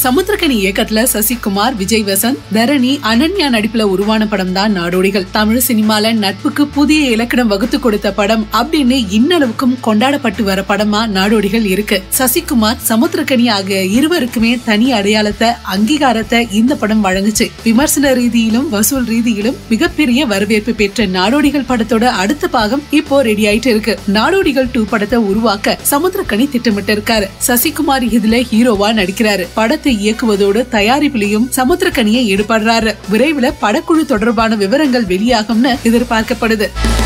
சமுத்திரக்கனி இயக்கத்துல சசிகுமார் விஜய் வசந்த் தரணி அனன்யா நடிப்புல உருவான படம் தான் நாடோடிகள் தமிழ் சினிமால நட்புக்கு புதிய இலக்கணம் வகுத்து கொடுத்த படம் அப்படின்னு இன்னளவுக்கும் கொண்டாடப்பட்டு வர படமா நாடோடிகள் இருக்கு சசிகுமார் சமுத்திரக்கனி ஆகிய இருவருக்குமே தனி அடையாளத்தை அங்கீகாரத்தை இந்த படம் வழங்குச்சு விமர்சன ரீதியிலும் வசூல் ரீதியிலும் மிகப்பெரிய வரவேற்பு பெற்ற நாடோடிகள் படத்தோட அடுத்த பாகம் இப்போ ரெடி ஆயிட்டு இருக்கு நாடோடிகள் டூ படத்தை உருவாக்க சமுத்திரக்கனி திட்டமிட்டு இருக்காரு சசிகுமார் இதுல ஹீரோவா நடிக்கிறாரு படத்தை இயக்குவதோடு தயாரிப்பிலையும் சமுத்திரக்கனியை ஈடுபடுறாரு விரைவில் படக்குழு தொடர்பான விவரங்கள் வெளியாகும்னு எதிர்பார்க்கப்படுது